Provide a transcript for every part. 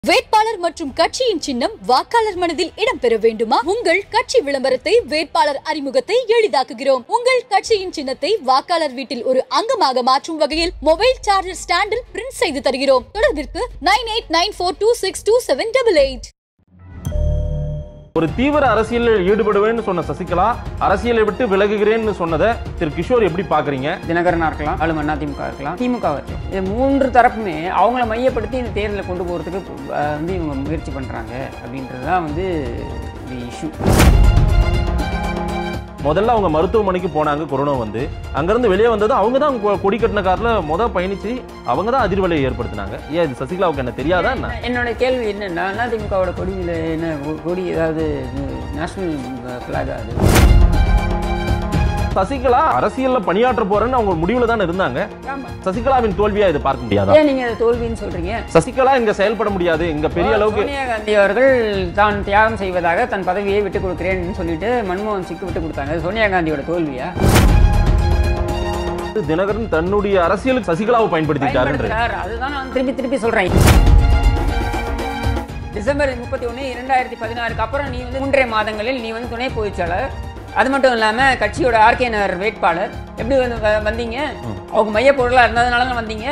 வேட்பாளர் மற்றும் கட்சியின் சின்னம் வாக்காளர் மனதில் இடம்பெற வேண்டுமா உங்கள் கட்சி விளம்பரத்தை வேட்பாளர் அறிமுகத்தை எளிதாக்குகிறோம் உங்கள் கட்சியின் சின்னத்தை வாக்காளர் வீட்டில் ஒரு அங்கமாக மாற்றும் வகையில் மொபைல் சார்ஜர் ஸ்டாண்டில் பிரிண்ட் செய்து தருகிறோம் தொடர்பிற்கு nine eight nine four two six two seven double eight ஒரு தீவிர அரசியலில் ஈடுபடுவேன்னு சொன்ன சசிகலா அரசியலை விட்டு விலகுகிறேன்னு சொன்னதை திரு கிஷோர் எப்படி பாக்குறீங்க தினகரனா இருக்கலாம் ஆளும் அதிமுக இருக்கலாம் திமுக இருக்கலாம் இது மூன்று தரப்புமே அவங்கள மையப்படுத்தி இந்த தேர்தலை கொண்டு போகிறதுக்கு அஹ், வந்து இவங்க முயற்சி பண்ணுறாங்க அப்படின்றது தான் வந்து தி இஷ்யூ முதல்ல அவங்க மருத்துவமனைக்கு போனாங்க கொரோனா வந்து அங்கிருந்து வெளியே வந்தது அவங்க தான் கொ- கொடி கட்டின கார்ல முத பயணிச்சு அவங்க தான் அதிர்வலையை ஏற்படுத்தினாங்க ஏன் இது சசிகலாவுக்கு என்ன தெரியாதா என்ன என்னோட கேள்வி என்னன்னா அதிமுகவோட கொடியில் என்ன கொ- கொடி ஏதாவது நேஷனல் ஃப்ளாக் அது சசிகலா அரசியல்ல பணியாற்ற போறேன்னு அவங்க முடிவுல தானே இருந்தாங்க ஆமாம் சசிகலாவின் தோல்வியா இது பார்க்க முடியாதா ஏன் நீங்கள் தோல்வின்னு சொல்கிறீங்க சசிகலா இங்க செயல்பட முடியாது இங்க பெரிய அளவுக்கு சோனியா காந்தி அவர்கள் தான் தியாகம் செய்வதாக தன் பதவியை விட்டுக் கொடுக்கிறேன்னு சொல்லிட்டு மன்மோகன் சிங்க்கு விட்டு கொடுத்தாங்க அது சோனியா காந்தியோட தோல்வியா தினகரன் தன்னுடைய அரசியலுக்கு சசிகலாவை பயன்படுத்திட்டாருன்ற பயன்படுத்துறார். அதுதான் நான் திருப்பி திருப்பி சொல்றேன் டிசம்பர் முப்பத்தி ஒன்று இரண்டாயிரத்தி பதினாறுக்கு அப்புறம் நீ வந்து மூன்றரை மாதங்களில் நீ வந்து துணை பொதுச்செயலாளர் அது மட்டும் இல்லாம கட்சியோட ஆர்கே நகர் வேட்பாளர் எப்படி வந்து வ- வந்தீங்க அவங்க மைய பொருளா இருந்ததுனால தான் வந்தீங்க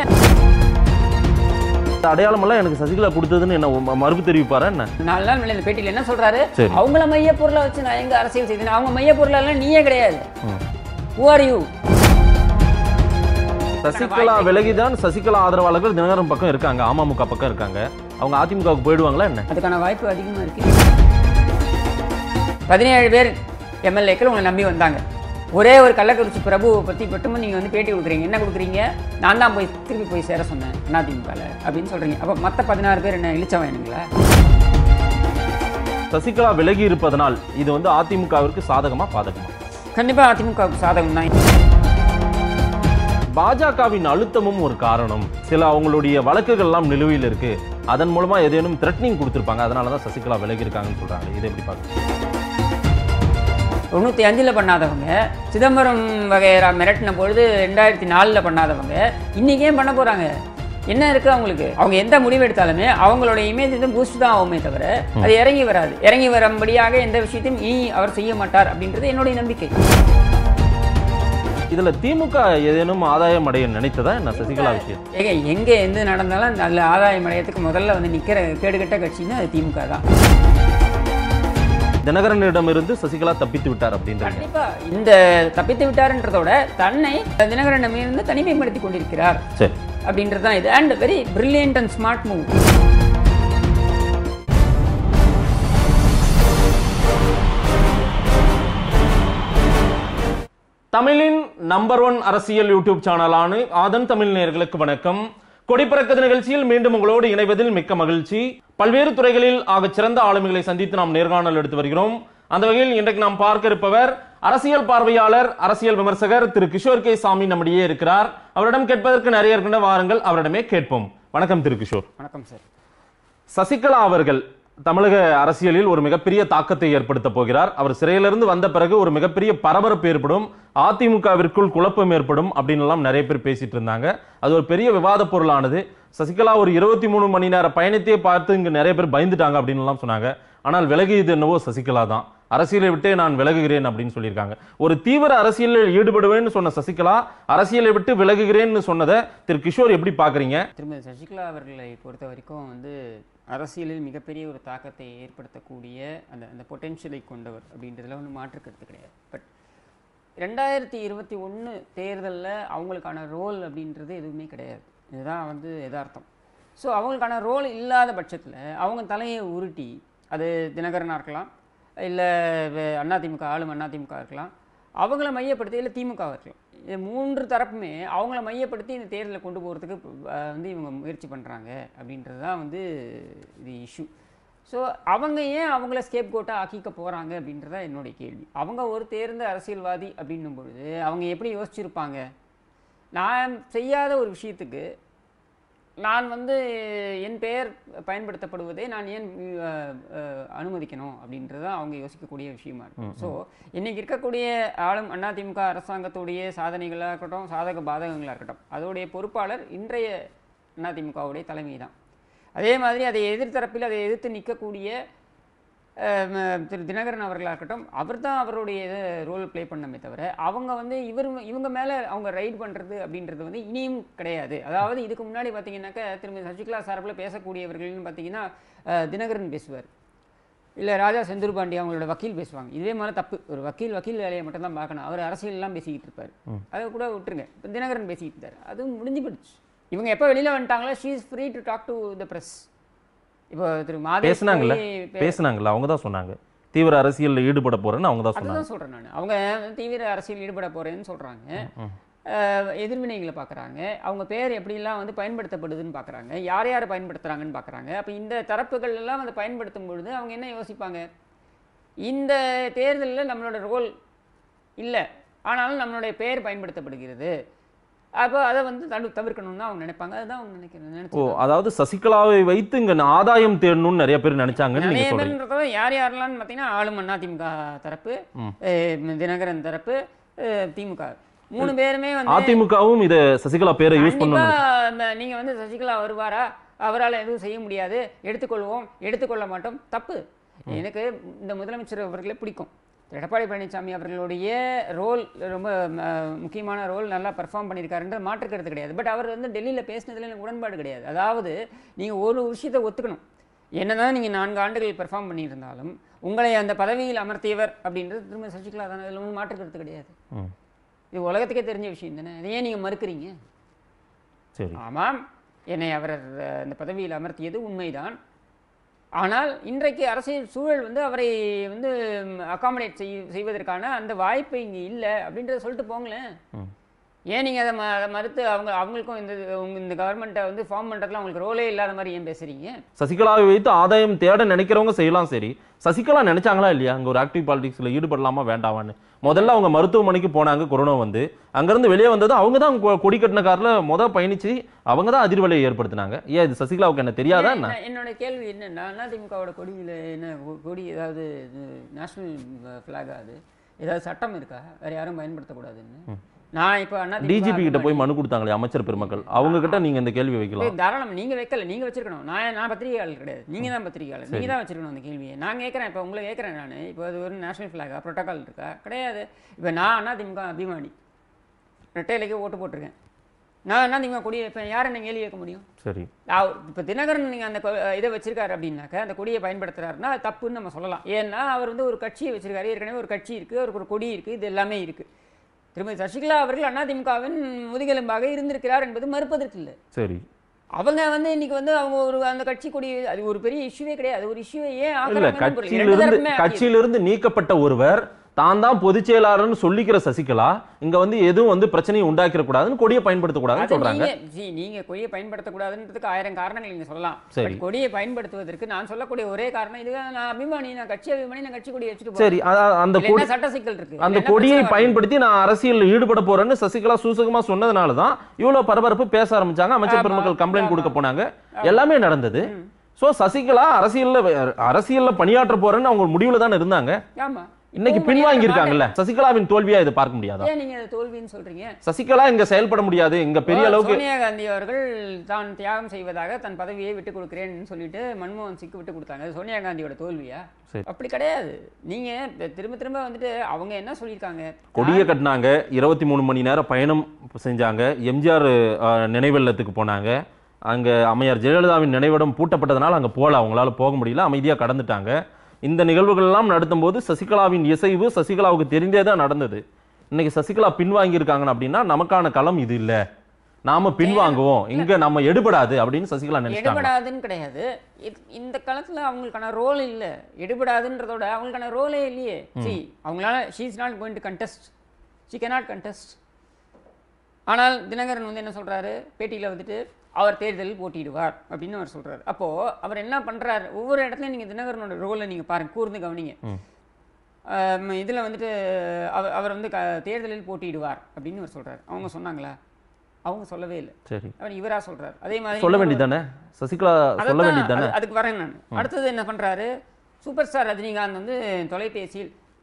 இந்த அடையாளம் எல்லாம் எனக்கு சசிகலா கொடுத்ததுன்னு என்ன ம- மறுப்பு தெரிவிப்பாரா என்ன நாலு நாள் முன்னாடி இந்த பேட்டியில் என்ன சொல்றாரு சரி. அவங்கள மைய பொருளை வச்சு நான் எங்க அரசியல் செய்தேன் அவங்க மைய பொருளெல்லாம் நீயே கிடையாது ம். ஹூ ஆர் யூ சசிகலா விலகிதான் சசிகலா ஆதரவாளர்கள் தினகரன் பக்கம் இருக்காங்க அமமுக பக்கம் இருக்காங்க அவங்க அதிமுகவுக்கு போயிடுவாங்களா என்ன அதுக்கான வாய்ப்பு அதிகமாக இருக்கு பதினேழு பேர் எம்எல்ஏக்கள் உங்களை நம்பி வந்தாங்க ஒரே ஒரு கள்ளக்குறிச்சி பிரபுவை பற்றி மட்டும் நீங்கள் வந்து பேட்டி கொடுக்குறீங்க என்ன கொடுக்குறீங்க நான் தான் போய் திருப்பி போய் சேர சொன்னேன் அதிமுகவில் அப்படின்னு சொல்கிறீங்க அப்போ மற்ற பதினாறு பேர் என்ன இழிச்சவனுங்களா சசிகலா விலகி இருப்பதனால் இது வந்து அதிமுகவிற்கு சாதகமா பாதகமா கண்டிப்பாக அதிமுகவுக்கு சாதகம் தான் பாஜகவின் அழுத்தமும் ஒரு காரணம் சில அவங்களுடைய வழக்குகள் எல்லாம் நிலுவையில் இருக்கு அதன் மூலமா ஏதேனும் த்ரெட்னிங் கொடுத்திருப்பாங்க அதனால தான் சசிகலா விலகி இருக்காங்கன்னு சொல்றாங்க இதை எப்படி பார்க்க தொண்ணூற்றி அஞ்சில் பண்ணாதவங்க சிதம்பரம் வகையரா மிரட்டின பொழுது ரெண்டாயிரத்தி நாலில் பண்ணாதவங்க இன்றைக்கி ஏன் பண்ண போகிறாங்க என்ன இருக்குது அவங்களுக்கு அவங்க எந்த முடிவு எடுத்தாலுமே அவங்களோட இமேஜ் வந்து பூஸ்ட் தான் ஆகுமே தவிர அது இறங்கி வராது இறங்கி வரும்படியாக எந்த விஷயத்தையும் இனி அவர் செய்ய மாட்டார் அப்படின்றது என்னுடைய நம்பிக்கை இதுல திமுக ஏதேனும் ஆதாயம் அடைய நினைத்ததா என்ன சசிகலா விஷயம் ஏங்க எங்கே எந்த நடந்தாலும் நல்ல ஆதாயம் அடையத்துக்கு முதல்ல வந்து நிற்கிற கேடுகட்ட கட்சின்னா அது திமுக தான் தினகரனிடமிருந்து சசிகலா தப்பித்து விட்டார் அப்படின்றாங்க கண்டிப்பா இந்த தப்பித்து விட்டாருன்றதோட தன்னை தினகரனிடமிருந்து தனிமைப்படுத்தி கொண்டிருக்கிறார் சரி அப்படின்றது தான் இது and very brilliant and smart move தமிழின் நம்பர் ஒன் அரசியல் யூடியூப் சேனலான ஆதன் தமிழ் நேயர்களுக்கு வணக்கம் கொடிப்பறக்கது நிகழ்ச்சியில் மீண்டும் உங்களோடு இணைவதில் மிக்க மகிழ்ச்சி பல்வேறு துறைகளில் ஆகச் சிறந்த ஆளுமைகளை சந்தித்து நாம் நேர்காணல் எடுத்து வருகிறோம் அந்த வகையில் இன்றைக்கு நாம் பார்க்க இருப்பவர் அரசியல் பார்வையாளர் அரசியல் விமர்சகர் திரு கிஷோர் கே சாமி நம்மிடையே இருக்கிறார் அவரிடம் கேட்பதற்கு நிறைய இருக்கின்ற வாருங்கள் அவரிடமே கேட்போம் வணக்கம் திரு கிஷோர் வணக்கம் சார் சசிகலா அவர்கள் தமிழக அரசியலில் ஒரு மிகப்பெரிய தாக்கத்தை ஏற்படுத்த போகிறார் அவர் சிறையிலிருந்து வந்த பிறகு ஒரு மிகப்பெரிய பரபரப்பு ஏற்படும் அதிமுகவிற்குள் குழப்பம் ஏற்படும் அப்படின்னு எல்லாம் நிறைய பேர் பேசிட்டு இருந்தாங்க அது ஒரு பெரிய விவாத பொருளானது சசிகலா ஒரு இருபத்தி மூணு மணி நேர பயணத்தையே பார்த்து இங்க நிறைய பேர் பயந்துட்டாங்க அப்படின்னு எல்லாம் சொன்னாங்க ஆனால் விலகியது என்னவோ சசிகலா தான் அரசியலை விட்டே நான் விலகுகிறேன் அப்படின்னு சொல்லியிருக்காங்க ஒரு தீவிர அரசியலில் ஈடுபடுவேன்னு சொன்ன சசிகலா அரசியலை விட்டு விலகுகிறேன்னு சொன்னதை திரு கிஷோர் எப்படி பாக்குறீங்க திருமதி சசிகலா அவர்களை பொறுத்த வரைக்கும் வந்து அரசியலில் மிகப்பெரிய ஒரு தாக்கத்தை ஏற்படுத்தக்கூடிய அந்த அந்த பொட்டென்ஷியலை கொண்டவர் அப்படின்றதுல ஒன்றும் மாற்று கருத்து கிடையாது பட் ரெண்டாயிரத்தி இருபத்தி ஒன்று தேர்தலில் அவங்களுக்கான ரோல் அப்படின்றது எதுவுமே கிடையாது இதுதான் வந்து யதார்த்தம் ஸோ அவங்களுக்கான ரோல் இல்லாத பட்சத்தில் அவங்க தலையை உருட்டி அது தினகரனாக இருக்கலாம் இல்லை அதிமுக ஆளும் அதிமுக இருக்கலாம் அவங்கள மையப்படுத்தி இல்லை திமுக இருக்கலாம் இது மூன்று தரப்புமே அவங்கள மையப்படுத்தி இந்த தேர்தலை கொண்டு போகிறதுக்கு அஹ், வந்து இவங்க முயற்சி பண்ணுறாங்க அப்படின்றது தான் வந்து இது இஷ்யூ ஸோ அவங்க ஏன் அவங்கள ஸ்கேப் கோட்டாக ஆக்கிக்க போகிறாங்க அப்படின்றதா என்னுடைய கேள்வி அவங்க ஒரு தேர்ந்த அரசியல்வாதி அப்படின்னும் பொழுது அவங்க எப்படி யோசிச்சிருப்பாங்க நான் செய்யாத ஒரு விஷயத்துக்கு நான் வந்து என் பெயர் பயன்படுத்தப்படுவதை நான் ஏன் அஹ், அஹ், அனுமதிக்கணும் அப்படின்றது தான் அவங்க யோசிக்கக்கூடிய விஷயமா இருக்கும் ஸோ இன்னைக்கு இருக்கக்கூடிய ஆளும் அதிமுக அரசாங்கத்துடைய சாதனைகளாக இருக்கட்டும் சாதக பாதகங்களாக இருக்கட்டும் அதோடைய பொறுப்பாளர் இன்றைய அதிமுகவுடைய தலைமை தான் அதே மாதிரி அதை எதிர்த்தரப்பில் அதை எதிர்த்து நிற்கக்கூடிய அஹ், ம- திரு தினகரன் அவர்களாக இருக்கட்டும் அவர் தான் அவருடைய ரோல் ப்ளே பண்ணமே தவிர அவங்க வந்து இவர் இவங்க மேலே அவங்க ரைட் பண்ணுறது அப்படின்றது வந்து இனியும் கிடையாது அதாவது இதுக்கு முன்னாடி பார்த்தீங்கன்னாக்கா திருமதி சசிகலா சார்பில் பேசக்கூடியவர்கள்னு பார்த்தீங்கன்னா அஹ், தினகரன் பேசுவார் இல்லை ராஜா செந்தூர் பாண்டி அவங்களோட வக்கீல் பேசுவாங்க இதே மாதிரி தப்பு ஒரு வக்கீல் வக்கீல் வேலையை மட்டும் தான் பார்க்கணும் அவர் அரசியல்லாம் பேசிக்கிட்டு இருப்பார் அதை கூட விட்டுருங்க இப்போ தினகரன் பேசிக்கிட்டு இருந்தார் அதுவும் முடிஞ்சு போயிடுச்சு இவங்க எப்போ வெளியில் வந்துட்டாங்களோ she is free to talk to the press இப்போ திரு மாதேஷ் பேசுனாங்கல்ல போய் பே- பேசுனாங்கல்ல அவங்க தான் சொன்னாங்க தீவிர அரசியல்ல ஈடுபட போறேன்னு அவங்க தான் சொன்னாங்க அதுதான் சொல்கிறேன் நான் அவங்க தீவிர அரசியல் ஈடுபட போகிறேன்னு சொல்கிறாங்க எதிர்வினைகளை பார்க்குறாங்க அவங்க பேர் எப்படிலாம் வந்து பயன்படுத்தப்படுதுன்னு பார்க்குறாங்க யார் யார் பயன்படுத்துகிறாங்கன்னு பார்க்குறாங்க அப்போ இந்த தரப்புகள் எல்லாம் அதை பயன்படுத்தும் பொழுது அவங்க என்ன யோசிப்பாங்க இந்த தேர்தலில் நம்மளோட ரோல் இல்லை ஆனாலும் நம்மளுடைய பெயர் பயன்படுத்தப்படுகிறது அப்போ அதை வந்து தடு தவிர்க்கணும்னு அவங்க நினைப்பாங்க அதுதான் அவங்க நினைக்கிறேன் ஓ நினைச்சு அதாவது சசிகலாவை வைத்து இங்க ஆதாயம் தேடணும்னு நிறைய பேர் நினைச்சாங்கன்னு நீங்க நிறைய சொல்றீங்க பேர்ன்றத யார் யாரெல்லாம் பார்த்தீங்கன்னா ஆளும் அதிமுக தரப்பு ம். அஹ் தினகரன் தரப்பு அஹ் திமுக மூணு பேருமே வந்து அதிமுகவும் இத சசிகலா பேரை யூஸ் கண்டிப்பா பண்ணணும் ம- நீங்க வந்து சசிகலா வருவாரா அவரால் எதுவும் செய்ய முடியாது எடுத்துக்கொள்வோம் எடுத்துக்கொள்ள மாட்டோம் தப்பு எனக்கு இந்த முதலமைச்சர் அவர்களை பிடிக்கும் எடப்பாடி பழனிசாமி அவர்களுடைய ரோல் ரொம்ப ம, முக்கியமான ரோல் நல்லா பெர்ஃபார்ம் பண்ணியிருக்காருன்ற மாற்றுக்கிறது கிடையாது பட் அவர் வந்து டெல்லியில் பேசினதுல எனக்கு உடன்பாடு கிடையாது அதாவது நீங்கள் ஒரு விஷயத்தை ஒத்துக்கணும் என்னதான் நீங்கள் நான்கு ஆண்டுகள் பெர்ஃபார்ம் பண்ணியிருந்தாலும் உங்களை அந்த பதவியில் அமர்த்தியவர் அப்படின்றது திரும்ப சசிகலா தானே அதில் ஒன்றும் மாற்றுக்கிறது கிடையாது ம், இது உலகத்துக்கே தெரிஞ்ச விஷயம் தானே அதை ஏன் நீங்கள் மறுக்கிறீங்க சரி ஆமாம் என்னை அவர் அஹ், இந்த பதவியில் அமர்த்தியது உண்மைதான் ஆனால் இன்றைக்கு அரசியல் சூழல் வந்து அவரை வந்து அகாமடேட் செய் செய்வதற்கான அந்த வாய்ப்பு இங்கே இல்லை அப்படின்றத சொல்லிட்டு போங்களேன் ம். ஏன் நீங்கள் அதை ம அதை மறுத்து அவங்க அவங்களுக்கும் இந்த உங்க இந்த கவர்மெண்ட்டை வந்து ஃபார்ம் பண்ணுறதுல அவங்களுக்கு ரோலே இல்லாத மாதிரி ஏன் பேசுகிறீங்க சசிகலாவை வைத்து ஆதாயம் தேட நினைக்கிறவங்க செய்யலாம் சரி சசிகலா நினைச்சாங்களா இல்லையா அங்க ஒரு ஆக்டிவ் பாலிடிக்ஸ்ல ஈடுபடலாமா வேண்டாமான்னு முதல்ல அவங்க மருத்துவமனைக்கு போனாங்க கொரோனா வந்து அங்கிருந்து வெளியே வந்தது அவங்க தான் கொ- கொடி கட்டின கார்ல முத பயணிச்சு அவங்க தான் அதிர்வலையை ஏற்படுத்தினாங்க ஏன் இது சசிகலாவுக்கு என்ன தெரியாதா என்ன என்ன- என்னோட கேள்வி என்னன்னா அதிமுகவோட கொடியில் என்ன கொ- கொடி ஏதாவது நேஷனல் ஃப்ளாகா அது ஏதாவது சட்டம் இருக்கா வேற யாரும் பயன்படுத்தக்கூடாதுன்னு நான் இப்போ அண்ணா டிஜிபி கிட்ட போய் மனு கொடுத்தாங்களே அமைச்சர் பெருமக்கள் அவங்க கிட்ட நீங்க இந்த கேள்வி வைக்கலாம் ஏய், தாராளம் நீங்க வைக்கல நீங்க வச்சிருக்கணும் நான் நான் பத்திரிகையாளர் கிடையாது நீங்க தான் பத்திரிகையாளர் நீங்க தான் வச்சிருக்கணும் அந்த கேள்வியை நான் கேட்கறேன் இப்போ உங்களை கேட்கறேன் நான் இப்போ அது ஒரு நேஷனல் ஃபிளாகா ப்ரோட்டோகால் இருக்கா கிடையாது இப்போ நான் அதிமுக அபிமானி ரெட்டையிலைக்கு ஓட்டு போட்டிருக்கேன் நான் அதிமுக கொடியை இப்போ யார் என்ன கேள்வி கேட்க முடியும் சரி இப்போ தினகரன் நீங்கள் அந்த கொ- இதை வச்சிருக்காரு அப்படின்னாக்கா அந்த கொடியை பயன்படுத்துறாருன்னா அது தப்புன்னு நம்ம சொல்லலாம் ஏன்னா அவர் வந்து ஒரு கட்சியை வச்சிருக்காரு ஏற்கனவே ஒரு கட்சி இருக்கு அவருக்கு ஒரு கொடி இருக்கு இது எல்லாமே இருக்கு திருமதி சசிகலா அவர்கள் அதிமுகவின் முதுகெலும்பாக இருந்திருக்கிறார் என்பது மறுப்பதற்கு இல்லை சரி அவங்க வந்து இன்னைக்கு வந்து அவங்க ஒரு அந்த கட்சி கொடி அது ஒரு பெரிய இஷ்யூவே கிடையாது ஒரு இஷ்யூவே ஏன் இல்ல ஆக்குறாங்கன்னு புரியல. ரெண்டு கட்சியிலிருந்து தரப்புமே ஆக்கியது. கட்சியிலிருந்து நீக்கப்பட்ட ஒருவர் தான் தான் பொதுச் செயலாளர்னு சொல்லிக்கிற சசிகலா இங்க வந்து எதுவும் வந்து பிரச்சனையை உண்டாக்கிற கூடாதுன்னு கொடியை பயன்படுத்தக்கூடாதுன்னு அது சொல்றாங்க நீங்க see, நீங்க கொடியை பயன்படுத்தக்கூடாதுன்றதுக்கு ஆயிரம் காரணங்கள் நீங்க சொல்லலாம் சரி. பட் கொடியை பயன்படுத்துவதற்கு நான் சொல்லக்கூடிய ஒரே காரணம் இது நான் அபிமானி நான் கட்சி அபிமானி நான் கட்சி கொடியை வச்சுட்டு போறேன் சரி அ- அந்த இதுல கொடி என்ன சட்ட சிக்கல் இருக்கு அந்த இதுல என்ன கொடியை பிரச்சனை வருது? பயன்படுத்தி நான் அரசியல் ஈடுபட போறேன்னு சசிகலா சூசகமா சொன்னதுனால தான் இவ்வளவு பரபரப்பு பேச ஆரம்பிச்சாங்க அமைச்சர் ஆமா, பெருமக்கள் கம்ப்ளைண்ட் ஆமா. கொடுக்க போனாங்க எல்லாமே நடந்தது சோ சசிகலா அரசியல்ல வே- அரசியல்ல பணியாற்ற போறேன்னு அவங்க ஒரு முடிவுல தானே இருந்தாங்க ஆமா இன்னைக்கு இப்பவும் பின்வாங்கி இருக்காங்கல்ல சசிகலாவின் தோல்வியா இதை பார்க்க முடியாதா ஏன் நீங்க அதை தோல்வின்னு சொல்றீங்க சசிகலா இங்க செயல்பட முடியாது இங்க பெரிய அளவுக்கு சோனியா காந்தி அவர்கள் தான் தியாகம் செய்வதாக தன் பதவியை விட்டு கொடுக்கிறேன்னு சொல்லிட்டு மன்மோகன் சிங்க்கு விட்டு கொடுத்தாங்க அது சோனியா காந்தியோட தோல்வியா சரி. அப்படி கிடையாது நீங்க இப்ப திரும்ப திரும்ப வந்துட்டு அவங்க என்ன சொல்லியிருக்காங்க கொடியை கட்டினாங்க இருபத்தி மூணு மணி நேரம் பயணம் செஞ்சாங்க எம்ஜிஆர் அஹ், நினைவில்லத்துக்கு போனாங்க அங்க அம்மையார் ஜெயலலிதாவின் நினைவிடம் பூட்டப்பட்டதுனால அங்க போல அவங்களால போக முடியல அமைதியா கடந்துட்டாங்க இந்த நிகழ்வுகள் எல்லாம் நடத்தும்போது சசிகலாவின் இசைவு சசிகலாவுக்கு தெரிந்தே தான் நடந்தது இன்னைக்கு சசிகலா பின்வாங்கி இருக்காங்க அப்படின்னா நமக்கான களம் இது இல்ல நாம பின்வாங்குவோம் இங்க நம்ம எடுபடாது அப்படின்னு சசிகலா நினைச்சிட்டாங்க எடுபடாதுன்னு கிடையாது இது- இந்த காலத்துல அவங்களுக்கான ரோல் இல்ல எடுபடாதுன்றதோட அவங்களுக்கான ரோலே இல்லையே சி அவங்களால she is not going to contest she cannot contest ஆனால் தினகரன் வந்து என்ன சொல்றாரு பேட்டியில வந்துட்டு அவர் தேர்தலில் போட்டியிடுவார் அப்படின்னு அவர் சொல்றாரு அப்போ அவர் என்ன பண்றாரு ஒவ்வொரு இடத்துலயும் நீங்க தினகரனோட ரோலை நீங்க பாருங்க கூர்ந்து கவனிங்க ஆம், இதுல வந்துட்டு அவர் அவர் வந்து க- தேர்தலில் போட்டியிடுவார் அப்படின்னு அவர் சொல்றாரு அவங்க சொன்னாங்களா அவங்க சொல்லவே இல்லை சரி அவர் இவரா சொல்றாரு அதே மாதிரி சொல்ல இன்னொரு- வேண்டியதானே சசிகலா சொல்ல அதைத்தான் வேண்டியதானே அது- அதுக்கு வரேன் நான் அடுத்தது என்ன பண்றாரு சூப்பர் ஸ்டார் ரஜினிகாந்த் வந்து தொலைபேசியில்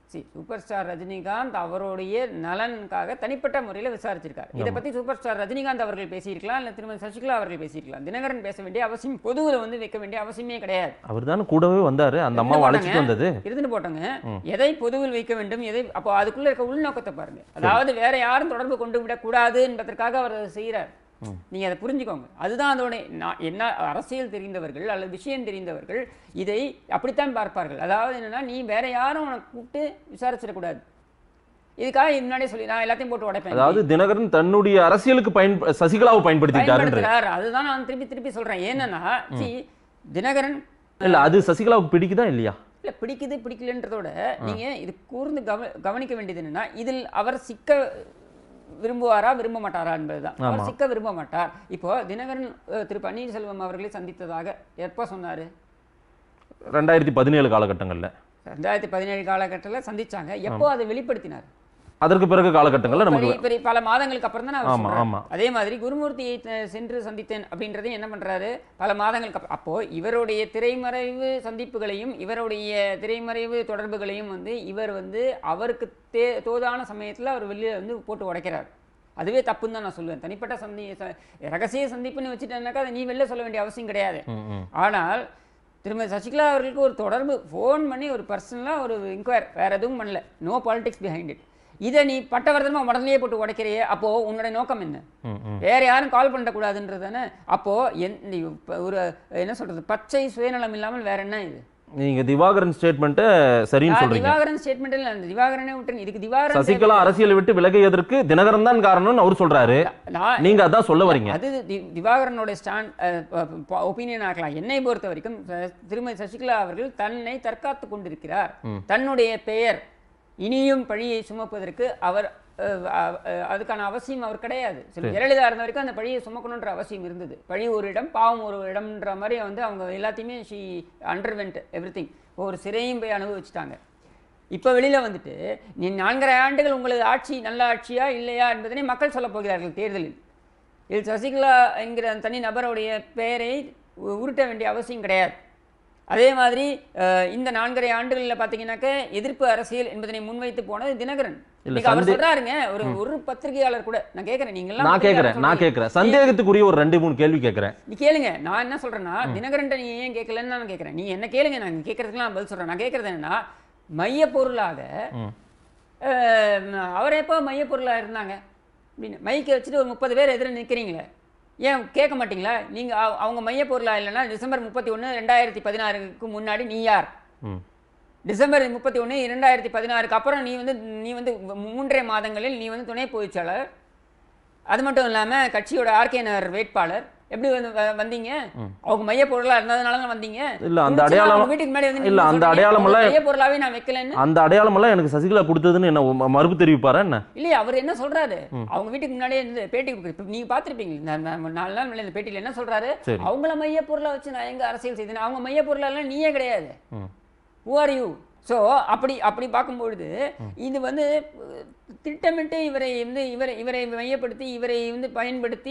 சி சூப்பர் ஸ்டார் ரஜினிகாந்த் அவருடைய நலனுக்காக தனிப்பட்ட முறையில் விசாரிச்சிருக்காரு இதை பத்தி சூப்பர் ஸ்டார் ரஜினிகாந்த் அவர்கள் பேசியிருக்கலாம் இல்லை திருமதி சசிகலா அவர்கள் பேசியிருக்கலாம் தினகரன் பேச வேண்டிய அவசியம் பொதுவில் வந்து வைக்க வேண்டிய அவசியமே கிடையாது அவர் தானே கூடவே வந்தாரு அந்த அம்மா இருந்து அழைச்சிட்டு போட்டாங்க. வந்தது இருந்துட்டு போட்டோங்க எதை பொதுவில் வைக்க வேண்டும் எதை அப்போ அதுக்குள்ள இருக்க உள்நோக்கத்தை பாருங்க அதாவது வேற யாரும் தொடர்பு கொண்டு விடக்கூடாது என்பதற்காக அவர் அதை செய்கிறார் நீங்க அதை புரிஞ்சுக்கோங்க அதுதான் அதோட நான் என்ன அரசியல் தெரிந்தவர்கள் அல்லது விஷயம் தெரிந்தவர்கள் இதை அப்படித்தான் பார்ப்பார்கள் அதாவது என்னன்னா நீ வேற யாரும் உனக்கு கூப்பிட்டு விசாரிச்சிடக்கூடாது இதுக்காக இது முன்னாடியே சொல்லி நான் எல்லாத்தையும் போட்டு உடைப்பேன் அதாவது தினகரன் தன்னுடைய அரசியலுக்கு பயன் சசிகலாவை பயன்படுத்திட்டாருன்ற பயன்படுத்துறார் அதுதான் நான் திருப்பி திருப்பி சொல்றேன் ஏன்னா see, தினகரன் இல்ல அது சசிகலாவுக்கு பிடிக்குதா இல்லையா இல்ல பிடிக்குது பிடிக்கலன்றதோட நீங்க இது கூர்ந்து கவ கவனிக்க வேண்டியது என்னன்னா இதில் அவர் சிக்க விரும்புவாரா விரும்ப மாட்டாரா என்பதுதான் அவர் ஆமா. சிக்க விரும்ப மாட்டார் இப்போ தினகரன் அஹ், திரு பன்னீர்செல்வம் அவர்களை சந்தித்ததாக எப்ப சொன்னாரு ரெண்டாயிரத்தி பதினேழு காலகட்டங்கள்ல ரெண்டாயிரத்தி பதினேழு காலகட்டத்தில் சந்திச்சாங்க எப்போ அதை வெளிப்படுத்தினார் அதற்கு பிறகு காலகட்டங்கள்ல நமக்கு பெரிய பெரிய பல மாதங்களுக்கு அப்புறம் தான் அவர் ஆமா, சொல்றாரு. ஆமா. அதே மாதிரி குருமூர்த்தியை த- சென்று சந்தித்தேன் அப்படின்றதையும் என்ன பண்றாரு பல மாதங்களுக்கு அப்புறம் அப்போ இவருடைய திரைமறைவு சந்திப்புகளையும் இவருடைய திரைமறைவு தொடர்புகளையும் வந்து இவர் வந்து அவருக்கு தே தோதான சமயத்துல அவர் வெளியே வந்து போட்டு உடைக்கிறார் அதுவே தப்புன்னு தான் நான் சொல்லுவேன் தனிப்பட்ட சந்தி ச- ரகசிய சந்திப்புன்னு வச்சுட்டேன்னாக்கா அதை நீ வெளில சொல்ல வேண்டிய அவசியம் கிடையாது ம், ம். ஆனால் திருமதி சசிகலா அவர்களுக்கு ஒரு தொடர்பு ஃபோன் பண்ணி ஒரு பர்சனலாக ஒரு இன்கொயர் வேற எதுவும் பண்ணல நோ பாலிடிக்ஸ் பிஹைண்ட் இட் இதை நீ பட்டவர்தனமா உடனே போட்டு உடைக்கிறியே அப்போ உன்னுடைய நோக்கம் என்ன ம், ம். வேற யாரும் கால் பண்ணக்கூடாதுன்றது தானே அப்போ என் நீ இப்ப ஒரு என்ன சொல்றது பச்சை சுயநலம் இல்லாமல் வேற என்ன இது நீங்க திவாகரன் ஸ்டேட்மெண்ட்டை சரின்னு நான் சொல்றீங்க திவாகரன் ஸ்டேட்மெண்ட் இல்லை அந்த திவாகரனே விட்டுருங்க இதுக்கு திவாகரன் சசிகலா அரசியலை விட்டு விலகியதற்கு தினகரன் தான் காரணம்னு அவர் சொல்றாரு நான் நீங்க அதான் சொல்ல வரீங்க அது தி- திவாகரனோட ஸ்டாண்ட் ஒப்பீனியன் ஆக்கலாம் என்னை பொறுத்த வரைக்கும் ச- திருமதி சசிகலா அவர்கள் தன்னை தற்காத்து கொண்டிருக்கிறார் தன்னுடைய பெயர் இனியும் பழியை சுமப்பதற்கு அவர் அஹ், அஹ், அஹ், அதுக்கான அவசியம் அவர் கிடையாது சில ஜெயலலிதா இருந்த வரைக்கும் அந்த பழியை சுமக்கணுன்ற அவசியம் இருந்தது பழி ஒரு இடம் பாவம் ஒரு இடம்ன்ற மாதிரி வந்து அவங்க எல்லாத்தையுமே ஷி அண்டர்வெண்ட் எவ்ரி திங் ஒரு சிறையும் போய் அனுபவிச்சுட்டாங்க இப்போ வெளியில வந்துட்டு நீ நான்கரை ஆண்டுகள் உங்களது ஆட்சி நல்ல ஆட்சியா இல்லையா என்பதனை மக்கள் சொல்லப் போகிறார்கள் தேர்தலில் இதில் சசிகலா என்கிற அந்த தனி நபருடைய பெயரை உ- உருட்ட வேண்டிய அவசியம் கிடையாது அதே மாதிரி அஹ், இந்த நான்கரை ஆண்டுகளில் பார்த்தீங்கன்னாக்க எதிர்ப்பு அரசியல் என்பதனை முன்வைத்து போனது தினகரன் இல்ல, இன்னைக்கு அவர் சந்தே- சொல்றாருங்க ஒரு ஒரு பத்திரிகையாளர் கூட நான் கேட்கறேன் நீங்க எல்லாம் நான் கேட்கறேன் நான் பத்திரிகையாளர் கேட்கறேன் சந்தேகத்துக்குரிய ஒரு ரெண்டு மூணு கேள்வி கேட்கறேன் நீ கேளுங்க நான் என்ன சொல்றேன்னா தினகரன் நீ ஏன் கேட்கலன்னு நான் கேட்கறேன் நீ என்ன கேளுங்க நான் கேட்கறதுக்குலாம் நான் பதில் சொல்றேன் நான் கேட்கறது என்னன்னா மைய பொருளாக அஹ், அவர் எப்போ மைய பொருளாக இருந்தாங்க அப்படின்னு மைக்கை வச்சுட்டு ஒரு முப்பது பேர் எதிர நிற்கிறீங்களே ஏன் கேட்க மாட்டீங்களா நீங்க அவ- அவங்க மைய பொருளாக இல்லைன்னா டிசம்பர் முப்பத்தி ஒன்று ரெண்டாயிரத்தி பதினாறுக்கு முன்னாடி நீ யார் ம். டிசம்பர் முப்பத்தி ஒன்று இரண்டாயிரத்தி பதினாறுக்கு அப்புறம் நீ வந்து நீ வந்து மூன்றே மாதங்களில் நீ வந்து துணை பொதுச்செயலாளர் அது மட்டும் இல்லாமல் கட்சியோட ஆர்கே நகர் வேட்பாளர் எப்படி வந்து வ- வந்தீங்க அவங்க மைய பொருளாக இருந்ததுனால தான் வந்தீங்க இல்ல, அந்த துணிச்சலா அடையாளம் அவங்க வீட்டுக்கு முன்னாடி வந்து இல்ல, நின்னு அந்த சொல்றீங்க, அடையாளம் அவங்க எல்லாம் மைய பொருளாவே நான் வைக்கலன்னு அந்த அடையாளம் எல்லாம் எனக்கு சசிகலா கொடுத்ததுன்னு என்ன ம- மறுப்பு தெரிவிப்பாரா என்ன இல்லையா அவர் என்ன சொல்றாரு அவங்க வீட்டுக்கு முன்னாடியே இருந்து பேட்டி கொடுக்கு- இப்ப நீங்க பார்த்திருப்பீங்க நான் நான் நாலு நாள் முன்னாடி இந்த பேட்டியில என்ன சொல்றாரு சரி. அவங்கள மைய பொருளை வச்சு நான் எங்க அரசியல் செய்தேன் அவங்க மைய பொருளெல்லாம் நீயே கிடையாது ம். who are you ஸோ அப்படி அப்படி பார்க்கும்பொழுது இது வந்து அஹ், திட்டமிட்டு இவரை வந்து இவரை இவரை மையப்படுத்தி இவரை வந்து பயன்படுத்தி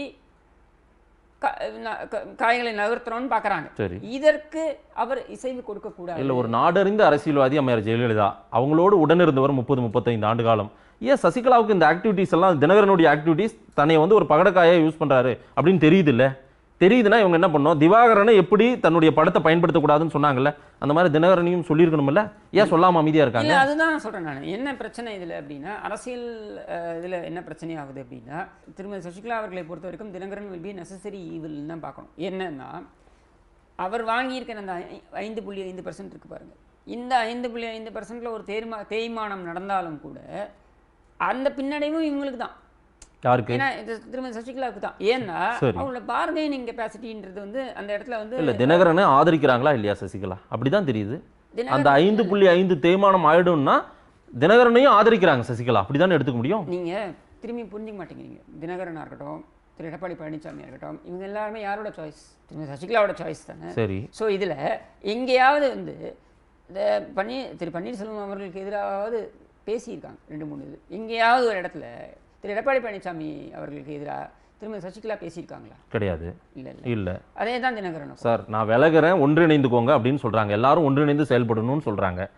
கா- ந- க- காய்களை நகர்த்துறோம்னு பார்க்கறாங்க சரி இதற்கு அவர் இசைவு கொடுக்க கூடாது இல்ல ஒரு நாடறிந்த அரசியல்வாதி அம்மையார் ஜெயலலிதா அவங்களோடு உடனிருந்தவர் முப்பது முப்பத்தைந்து ஆண்டு காலம் ஏன் சசிகலாவுக்கு இந்த ஆக்டிவிட்டீஸ் எல்லாம் தினகரனுடைய ஆக்டிவிட்டீஸ் தன்னை வந்து ஒரு பகடக்காயா யூஸ் பண்றாரு அப்படின்னு தெரியுது இல்ல தெரியுதுன்னா இவங்க என்ன பண்ணோம் திவாகரனை எப்படி தன்னுடைய படத்தை பயன்படுத்தக்கூடாதுன்னு சொன்னாங்கல்ல அந்த மாதிரி தினகரனையும் சொல்லியிருக்கணும்ல ஏன் சொல்லாம அமைதியா இருக்காங்க இல்ல அதுதான் நான் சொல்றேன் நான் என்ன பிரச்சனை இதுல அப்படின்னா அரசியல் அஹ், இதுல என்ன பிரச்சனை ஆகுது அப்படின்னா திருமதி சசிகலா அவர்களை பொறுத்த வரைக்கும் தினகரன் வில் பி நெசசரி ஈவில்னு தான் பார்க்கணும் என்னன்னா அவர் வாங்கியிருக்கிற அந்த ஐ- ஐந்து புள்ளி ஐந்து பர்சன்ட் இருக்கு பாருங்க இந்த ஐந்து புள்ளி ஐந்து பர்சன்ட்ல ஒரு தேர்மா தேய்மானம் நடந்தாலும் கூட அந்த பின்னடைவும் இவங்களுக்கு தான் யாருக்கு ஏன்னா இது திருமதி சசிகலாவுக்கு தான் ஏன்னா சரி. அவங்களோட பார்கெனிங் கெப்பாசிட்டின்றது வந்து அந்த இடத்துல வந்து இல்ல தினகரனை ஆதரிக்கிறாங்களா இல்லையா சசிகலா அப்படிதான் தெரியுது தினகரன் அந்த ஐந்து புள்ளி ஐந்து தேய்மானம் ஆயிடும்னா தினகரனையும் ஆதரிக்கிறாங்க சசிகலா அப்படிதானே எடுத்துக்க முடியும் நீங்க திரும்பி புரிஞ்சுக்க மாட்டேங்கிறீங்க தினகரனா இருக்கட்டும் திரு எடப்பாடி பழனிசாமியா இருக்கட்டும் இவங்க எல்லாருமே யாரோட சாய்ஸ் திரு சசிகலாவோட சாய்ஸ் தானே சரி ஸோ இதுல எங்கேயாவது வந்து இந்த பன்னீர் திரு பன்னீர்செல்வம் அவர்களுக்கு எதிராவது பேசியிருக்காங்க ரெண்டு மூணு இது எங்கேயாவது ஒரு இடத்துல திரு எடப்பாடி பழனிசாமி அவர்களுக்கு எதிராக திருமதி சசிகலா பேசியிருக்காங்களா கிடையாது இல்ல இல்ல இல்ல அதே தான் தினகரனும் சார் நான் விலகுறேன் ஒன்றிணைந்துக்கோங்க அப்படின்னு சொல்றாங்க எல்லாரும் ஒன்றிணைந்து செயல்படணும்னு சொல்றாங்க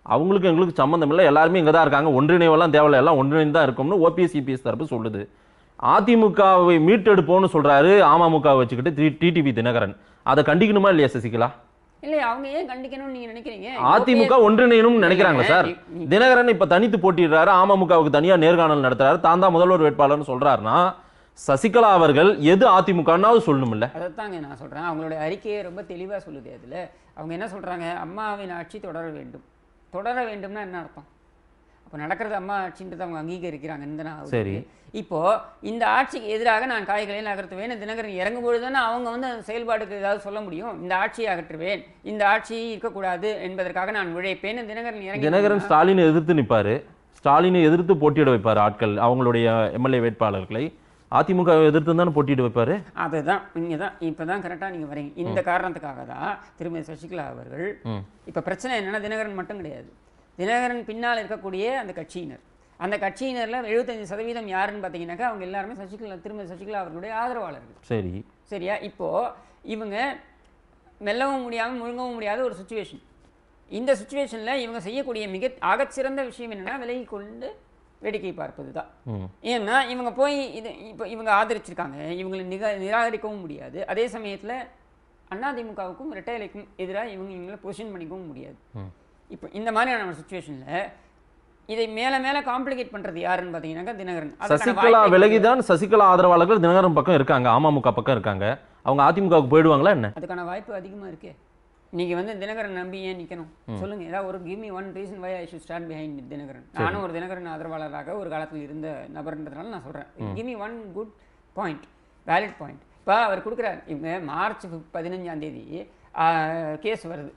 அவங்களுக்கு எங்களுக்கு சம்மந்தம் இல்லை எல்லாருமே இங்கே தான் இருக்காங்க ஒன்றிணைவெல்லாம் தேவையில்ல எல்லாம் ஒன்றிணைந்து தான் இருக்கும்னு ஓபிஎஸ் சிபிஎஸ் தரப்பு சொல்லுது அதிமுகவை மீட்டெடுப்போம்னு சொல்றாரு அமமுகவை வச்சுக்கிட்டு டிடிவி தினகரன் அதை கண்டிக்கணுமா இல்லையா சசிகலா இல்லை அவங்க ஏன் கண்டிக்கணும்னு நீங்க நினைக்கிறீங்க அதிமுக ஒன்றிணையணும்னு நினைக்கிறாங்களா சார் நீ- நீ- தினகரன் இப்ப தனித்து போட்டிடுறாரு அமமுகவுக்கு தனியா நேர்காணல் நடத்துறாரு தான் தான் முதல்வர் வேட்பாளர்னு சொல்றாருன்னா சசிகலா அவர்கள் எது அதிமுகனாவது சொல்லணும்ல அதைத்தாங்க நான் சொல்றேன் அவங்களுடைய அறிக்கையை ரொம்ப தெளிவா சொல்லுது அதுல அவங்க என்ன சொல்றாங்க அம்மாவின் ஆட்சி தொடர வேண்டும் தொடர வேண்டும்னா என்ன அர்த்தம் அப்போ நடக்கிறது அம்மா ஆட்சின்றதை அவங்க அங்கீகரிக்கிறாங்கன்னு தானே ஆகுது. சரி. இப்போ இந்த ஆட்சிக்கு எதிராக நான் காய்களை நகர்த்துவேன் தினகரன் இறங்கும் பொழுது தானே அவங்க வந்து அந்த செயல்பாடுக்கு ஏதாவது சொல்ல முடியும் இந்த ஆட்சியை அகற்றுவேன் இந்த ஆட்சி இருக்கக்கூடாது என்பதற்காக நான் உழைப்பேன் தினகரன் இறங்கி தினகரன் ஸ்டாலினை எதிர்த்து நிப்பாரு ஸ்டாலினை எதிர்த்து போட்டியிட வைப்பாரு ஆட்கள் அவங்களுடைய எம்எல்ஏ வேட்பாளர்களை அதிமுக வை எதிர்த்து தானே போட்டியிட வைப்பாரு அதுதான் இங்கே தான் இப்போ தான் கரெக்டாக நீங்கள் வரீங்க இந்த காரணத்துக்காக தான் திருமதி சசிகலா அவர்கள் ம். இப்போ பிரச்சனை என்னன்னா தினகரன் மட்டும் கிடையாது தினகரன் பின்னால் இருக்கக்கூடிய அந்த கட்சியினர் அந்த கட்சியினரில் எழுபத்தஞ்சு சதவீதம் யாருன்னு பார்த்தீங்கன்னாக்கா அவங்க எல்லாருமே சசிகலா திருமதி சசிகலா அவர்களுடைய ஆதரவாளர்கள் சரி சரியா இப்போ இவங்க மெல்லவும் முடியாமல் முழுங்கவும் முடியாத ஒரு சுச்சுவேஷன் இந்த சுச்சுவேஷனில் இவங்க செய்யக்கூடிய மிக ஆகச்சிறந்த விஷயம் என்னன்னா விலகி கொண்டு வேடிக்கை பார்ப்பது தான் ம் ஏன்னா இவங்க போய் இது இப்போ இவங்க ஆதரிச்சிருக்காங்க இவங்களை நிக நிராகரிக்கவும் முடியாது அதே சமயத்தில் அதிமுகவுக்கும் ரெட்டைலைக்கும் எதிராக இவங்க இவங்களை பொசிஷன் பண்ணிக்கவும் முடியாது ம். இப்போ இந்த மாதிரியான ஒரு சுச்சுவேஷனில் இதை மேலே மேலே காம்ப்ளிகேட் பண்ணுறது யாருன்னு பார்த்தீங்கன்னாக்கா தினகரன் அதுக்கான சசிகலா வாய்ப்பை விலகிதான் சசிகலா ஆதரவாளர்கள் தினகரன் பக்கம் இருக்காங்க அமமுக பக்கம் இருக்காங்க அவங்க அதிமுகவுக்கு போயிடுவாங்களா என்ன அதுக்கான வாய்ப்பு அதிகமாக இருக்கே நீங்க வந்து தினகரன் நம்பி ஏன் நிக்கணும் சொல்லுங்க ஏதாவது ஒரு give me one reason why I should stand behind Dinakaran நானும் ஒரு தினகரன் ஆதரவாளராக ஒரு காலத்தில் இருந்த நபர்ன்றதுனால நான் சொல்றேன் give me one good point valid point இப்போ அவர் கொடுக்குறாரு இவங்க மார்ச் பதினஞ்சாம் தேதி கேஸ் வருது